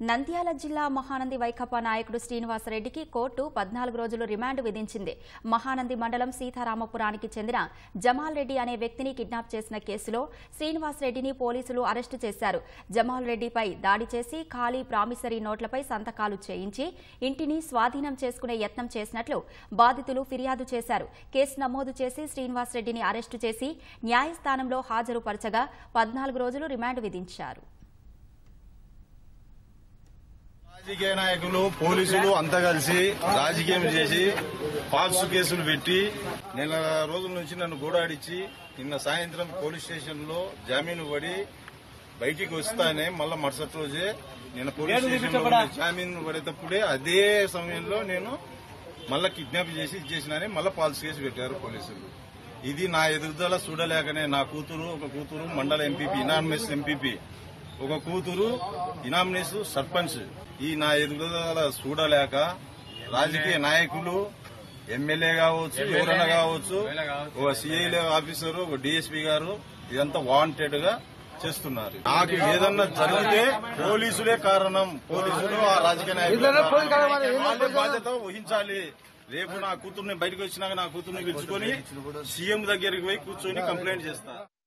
నంద్యాల జిల్లా మహానంది వైకప్పా నాయకుడు శ్రీనివాసరెడ్డికి కోర్టు పద్నాలుగు రోజులు రిమాండ్ విధించింది మహానంది మండలం సీతారామపురానికి చెందిన జమాల్ రెడ్డి అనే వ్యక్తిని కిడ్నాప్ చేసిన కేసులో శ్రీనివాసరెడ్డిని పోలీసులు అరెస్టు చేశారు జమాల్ రెడ్డిపై దాడి చేసి ఖాళీ ప్రామిసరీ నోట్లపై సంతకాలు చేయించి ఇంటిని స్వాధీనం చేసుకునే యత్నం చేసినట్లు బాధితులు ఫిర్యాదు చేశారు కేసు నమోదు చేసి శ్రీనివాసరెడ్డిని అరెస్టు చేసి న్యాయస్థానంలో హాజరుపరచగా పద్నాలుగు రోజులు రిమాండ్ విధించారు రాజకీయ నాయకులు పోలీసులు అంతా కలిసి రాజకీయం చేసి ఫాల్స్ కేసులు పెట్టి నెల రోజుల నుంచి నన్ను గూడాడిచ్చి నిన్న సాయంత్రం పోలీస్ స్టేషన్ లో జామీను పడి బయటికి వస్తానే మళ్ళా మరుసటి రోజే నేను పోలీస్ స్టేషన్ లో ఉండి జామీను పడేటప్పుడే అదే సమయంలో నేను మళ్ళా కిడ్నాప్ చేసి ఇచ్చేసినానే మళ్ళా ఫాల్స్ కేసు పెట్టారు పోలీసులు ఇది నా ఎదుగుదల చూడలేకనే నా కూతురు ఒక కూతురు మండల ఎంపీపీ ఇనామినస్ ఎంపీపీ ఒక కూతురు ఇనామినేస్ సర్పంచ్ ఈ నా ఎదుగుదల చూడలేక రాజకీయ నాయకులు ఎమ్మెల్యే కావచ్చు ఎవరైనా కావచ్చు ఒక సిఐ ఆఫీసర్ ఒక డిఎస్పీ గారు ఇదంతా వాంటెడ్ గా చేస్తున్నారు నాకు ఏదన్నా జరిగితే పోలీసులే కారణం పోలీసులు ఆ రాజకీయ నాయకులు వాళ్ళే బాధ్యత వహించాలి రేపు నా కూతుర్ని బయటకు వచ్చినాక నా కూతుర్ని పిలుచుకొని సీఎం దగ్గరికి పోయి కూర్చొని కంప్లైంట్ చేస్తా